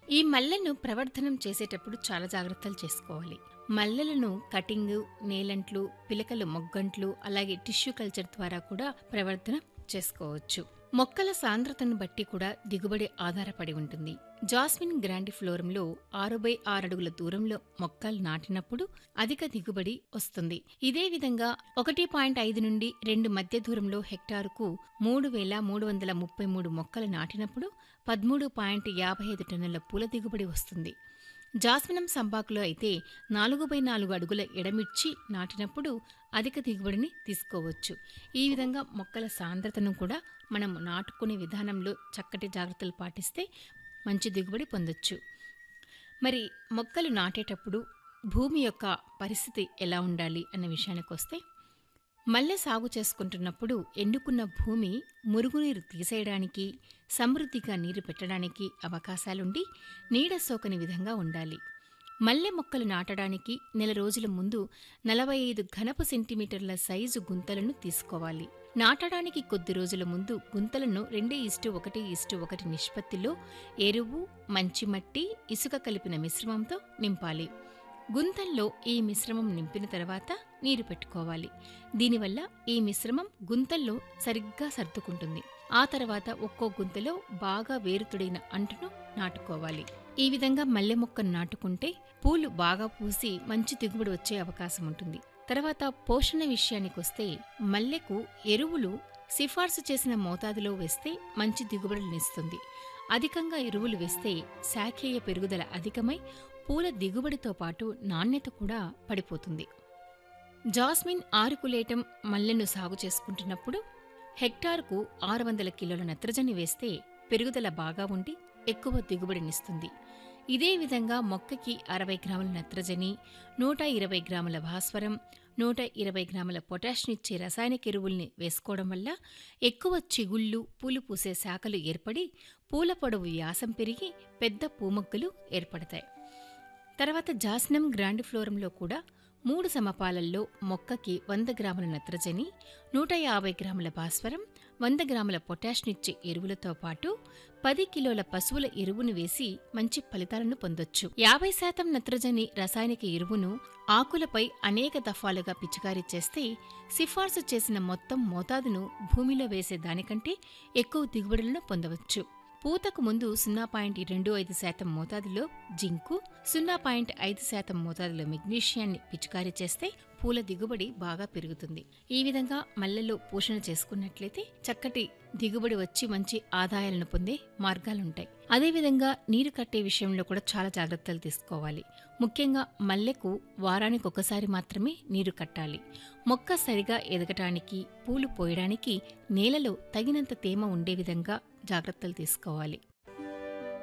ఈ మల్లెను ప్రవర్ధనం చేసేటప్పుడు చాలా జాగ్రత్తలు చేసుకోవాలి మల్లెలను కటింగ్ నేలంట్లు పిలకలు మొగ్గంట్లు అలాగే టిష్యూ కల్చర్ ద్వారా కూడా ప్రవర్ధన చేసుకోవచ్చు మొక్కల సాంద్రతను బట్టి కూడా దిగుబడి ఆధారపడి ఉంటుంది జాస్మిన్ గ్రాండిఫ్లోరంలో ఆరు బై ఆరు అడుగుల దూరంలో మొక్కలు నాటినప్పుడు అధిక దిగుబడి వస్తుంది ఇదే విధంగా ఒకటి పాయింట్ ఐదు నుండి రెండు మధ్య దూరంలో హెక్టారుకు మూడు వేల మూడు వందల ముప్పై మూడు మొక్కలు నాటినప్పుడు పదమూడు పాయింట్ యాభై ఐదు టన్నుల పూల దిగుబడి వస్తుంది జాస్మినం సంబాకులో అయితే నాలుగు బై నాలుగు అడుగుల ఎడమిర్చి నాటినప్పుడు అధిక దిగుబడిని తీసుకోవచ్చు ఈ విధంగా మొక్కల సాంద్రతను కూడా మనం నాటుకునే విధానంలో చక్కటి జాగ్రత్తలు పాటిస్తే మంచి దిగుబడి పొందొచ్చు మరి మొక్కలు నాటేటప్పుడు భూమి యొక్క పరిస్థితి ఎలా ఉండాలి అన్న విషయానికి వస్తే మల్లె సాగు చేసుకుంటున్నప్పుడు ఎన్నుకున్న భూమి మురుగునీరు తీసేయడానికి సమృద్ధిగా నీరు పెట్టడానికి అవకాశాలుండి నీడ సోకని విధంగా ఉండాలి మల్లె మొక్కలు నాటడానికి నెల రోజుల ముందు నలభై ఐదు ఘనపు సెంటీమీటర్ల సైజు గుంతలను తీసుకోవాలి నాటడానికి కొద్ది రోజుల ముందు గుంతలను రెండు ఇస్టు ఒకటి ఇస్టు ఒకటి నిష్పత్తిలో ఎరువు మంచి మట్టి ఇసుక కలిపిన మిశ్రమంతో నింపాలి గుంతల్లో ఈ మిశ్రమం నింపిన తర్వాత నీరు పెట్టుకోవాలి దీనివల్ల ఈ మిశ్రమం గుంతల్లో సరిగ్గా సర్దుకుంటుంది ఆ తర్వాత ఒక్కో గుంతలో బాగా వేరుతుడిన అంటును నాటుకోవాలి ఈ విధంగా మల్లె మొక్కను నాటుకుంటే పూలు బాగా పూసి మంచి దిగుబడి వచ్చే అవకాశం ఉంటుంది తర్వాత పోషణ విషయానికొస్తే మల్లెకు ఎరువులు సిఫార్సు చేసిన మోతాదులో వేస్తే మంచి దిగుబడులనిస్తుంది అధికంగా ఎరువులు వేస్తే శాఖేయ పెరుగుదల అధికమై పూల దిగుబడితో పాటు నాణ్యత కూడా పడిపోతుంది జాస్మిన్ ఆరుకులేటం మల్లెను సాగు చేసుకుంటున్నప్పుడు హెక్టార్కు ఆరు వందల కిలోల నత్రజని వేస్తే పెరుగుదల బాగా ఉండి ఎక్కువ దిగుబడినిస్తుంది ఇదే విధంగా మొక్కకి అరవై గ్రాముల నత్రజని నూట ఇరవై గ్రాముల భాస్వరం నూట ఇరవై గ్రాముల పొటాష్నిచ్చే రసాయనిక ఎరువుల్ని వేసుకోవడం వల్ల ఎక్కువ చిగుళ్ళు పూలు పూసే శాఖలు ఏర్పడి పూల పొడవు వ్యాసం పెరిగి పెద్ద పూమొక్కలు ఏర్పడతాయి తర్వాత జాస్నం గ్రాండిఫ్లోరంలో కూడా మూడు సమపాలల్లో మొక్కకి వంద గ్రాముల నత్రజని నూట యాభై గ్రాముల భాస్వరం వంద గ్రాముల పొటాష్నిచ్చే ఎరువులతో పాటు పది కిలోల పశువుల ఎరువును వేసి మంచి ఫలితాలను పొందొచ్చు యాభై శాతం నత్రజని రసాయనిక ఎరువును ఆకులపై అనేక దఫాలుగా పిచికారీ చేస్తే సిఫార్సు చేసిన మొత్తం మోతాదును భూమిలో వేసే దానికంటే ఎక్కువ దిగుబడులను పొందవచ్చు పూతకు ముందు సున్నా పాయింట్ రెండు ఐదు శాతం మోతాదులో జింకు సున్నా పాయింట్ ఐదు శాతం మోతాదులో మెగ్నీషియాన్ని పిచికారీ చేస్తే పూల దిగుబడి బాగా పెరుగుతుంది ఈ విధంగా మల్లెలో పోషణ చేసుకున్నట్లయితే చక్కటి దిగుబడి వచ్చి మంచి ఆదాయాలను పొందే మార్గాలుంటాయి అదేవిధంగా నీరు కట్టే విషయంలో కూడా చాలా జాగ్రత్తలు తీసుకోవాలి ముఖ్యంగా మల్లెకు వారానికి ఒకసారి మాత్రమే నీరు కట్టాలి మొక్క సరిగా ఎదగటానికి పూలు పోయడానికి నేలలో తగినంత తేమ ఉండే విధంగా జాగ్రత్తలు తీసుకోవాలి